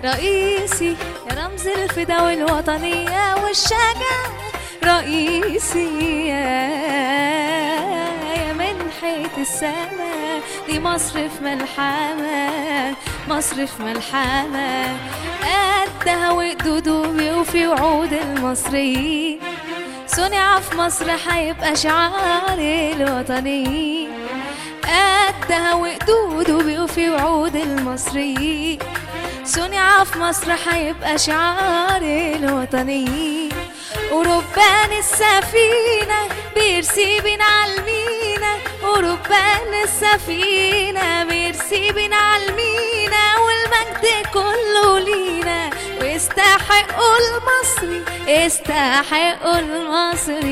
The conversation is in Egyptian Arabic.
رئيسي يا رمز الفدا والوطنية والشجاعة رئيسي يا يا منحة السماء دي مصر في ملحمة مصر في ملحمة قدها وقدوده بيوفي وعود المصريين صنع في مصر هيبقى شعار الوطني قدها وقدوده بيوفي وعود المصريين صنع في مصر هيبقى شعار الوطني وربان السفينة بيرسي بين عالمينا وربان السفينة بيرسي بين عالمينا والمجد كله لينا ويستحقوا المصري يستحقوا المصري